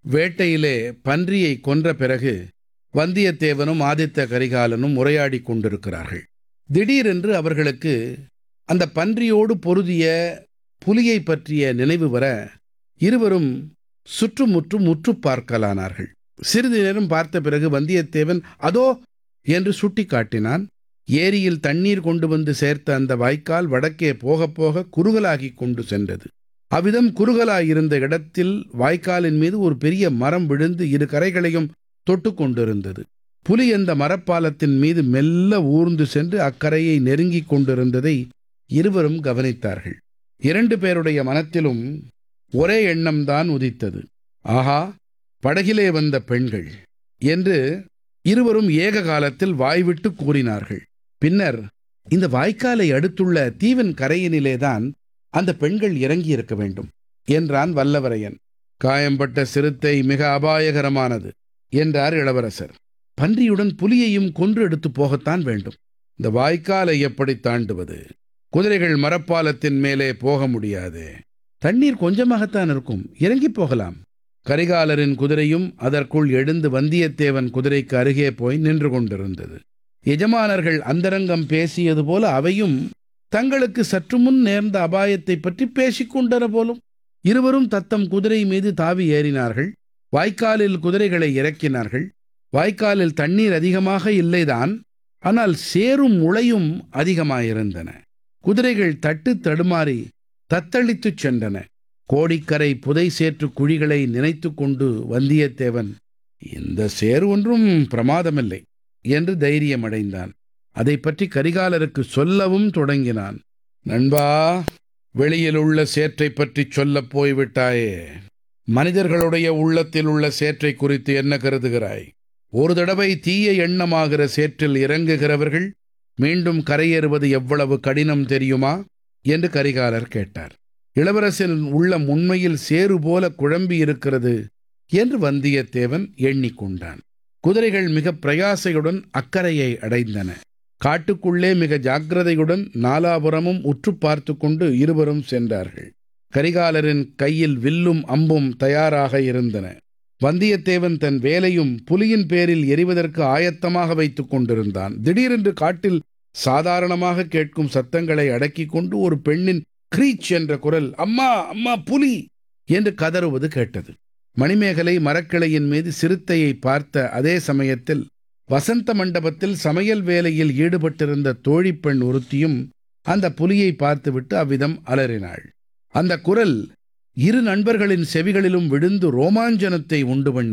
வேட்டையிலே பன்றியை கொன்ற பிறகு வந்தியத்தேவனும் ஆதித்த கரிகாலனும் உரையாடிக் கொண்டிருக்கிறார்கள் திடீரென்று அவர்களுக்கு அந்த பன்றியோடு பொருதிய புலியை பற்றிய நினைவு வர இருவரும் சுற்றுமுற்றும் உற்று பார்க்கலானார்கள் சிறிது நேரம் பார்த்த பிறகு வந்தியத்தேவன் அதோ என்று சுட்டிக்காட்டினான் ஏரியில் தண்ணீர் கொண்டு வந்து சேர்த்த அந்த வாய்க்கால் வடக்கே போகப் போக குறுகலாகிக் கொண்டு சென்றது அவ்விதம் குறுகலாயிருந்த இடத்தில் வாய்க்காலின் மீது ஒரு பெரிய மரம் விழுந்து இரு கரைகளையும் தொட்டு கொண்டிருந்தது புலி அந்த மரப்பாலத்தின் மீது மெல்ல ஊர்ந்து சென்று அக்கரையை நெருங்கிக் கொண்டிருந்ததை இருவரும் கவனித்தார்கள் இரண்டு பேருடைய மனத்திலும் ஒரே எண்ணம்தான் உதித்தது ஆஹா படகிலே வந்த பெண்கள் என்று இருவரும் ஏக காலத்தில் வாய்விட்டு கூறினார்கள் பின்னர் இந்த வாய்க்காலை அடுத்துள்ள தீவின் கரையினிலேதான் அந்த பெண்கள் இறங்கியிருக்க வேண்டும் என்றான் வல்லவரையன் காயம்பட்ட சிறுத்தை மிக அபாயகரமானது என்றார் இளவரசர் பன்றியுடன் புலியையும் கொன்று எடுத்து போகத்தான் வேண்டும் இந்த வாய்க்காலை எப்படி தாண்டுவது குதிரைகள் மரப்பாலத்தின் மேலே போக முடியாது தண்ணீர் கொஞ்சமாகத்தான் இருக்கும் இறங்கி போகலாம் கரிகாலரின் குதிரையும் அதற்குள் எழுந்து வந்தியத்தேவன் குதிரைக்கு அருகே போய் நின்று கொண்டிருந்தது எஜமானர்கள் அந்தரங்கம் பேசியது போல அவையும் தங்களுக்கு சற்று முன் நேர்ந்த அபாயத்தை பற்றி பேசிக் கொண்டன போலும் இருவரும் தத்தம் குதிரை மீது தாவி ஏறினார்கள் வாய்க்காலில் குதிரைகளை இறக்கினார்கள் வாய்க்காலில் தண்ணீர் அதிகமாக இல்லைதான் ஆனால் சேரும் முளையும் அதிகமாயிருந்தன குதிரைகள் தட்டு தடுமாறி தத்தளித்துச் சென்றன கோடிக்கரை புதை சேற்று குழிகளை நினைத்து கொண்டு வந்தியத்தேவன் இந்த சேர் ஒன்றும் பிரமாதமில்லை என்று தைரியமடைந்தான் அதை பற்றி கரிகாலருக்கு சொல்லவும் தொடங்கினான் நண்பா வெளியில் உள்ள சேற்றை பற்றி சொல்லப் போய்விட்டாயே மனிதர்களுடைய உள்ளத்தில் உள்ள சேற்றை குறித்து என்ன கருதுகிறாய் ஒரு தடவை தீய எண்ணமாகிற சேற்றில் இறங்குகிறவர்கள் மீண்டும் கரையேறுவது எவ்வளவு கடினம் தெரியுமா என்று கரிகாலர் கேட்டார் இளவரசன் உள்ளம் உண்மையில் சேறு போல குழம்பி இருக்கிறது என்று வந்தியத்தேவன் எண்ணிக்கொண்டான் குதிரைகள் மிக பிரயாசையுடன் அக்கறையை அடைந்தன காட்டுக்குள்ளே மிக ஜாக்கிரதையுடன் நாலாபுரமும் உற்று பார்த்து கொண்டு இருவரும் சென்றார்கள் கரிகாலரின் கையில் வில்லும் அம்பும் தயாராக இருந்தன வந்தியத்தேவன் தன் வேலையும் புலியின் பேரில் எரிவதற்கு ஆயத்தமாக வைத்துக் கொண்டிருந்தான் திடீரென்று காட்டில் சாதாரணமாக கேட்கும் சத்தங்களை அடக்கிக் கொண்டு ஒரு பெண்ணின் கிரீச் என்ற குரல் அம்மா அம்மா புலி என்று கதறுவது கேட்டது மணிமேகலை மரக்கிளையின் மீது சிறுத்தையை பார்த்த அதே சமயத்தில் வசந்த மண்டபத்தில் சமையல் வேலையில் ஈடுபட்டிருந்த தோழிப்பெண் ஒருத்தியும் அந்த புலியை பார்த்துவிட்டு அவ்விதம் அலறினாள் அந்த குரல் இரு நண்பர்களின் செவிகளிலும் விழுந்து ரோமாஞ்சனத்தை உண்டு பண்ணி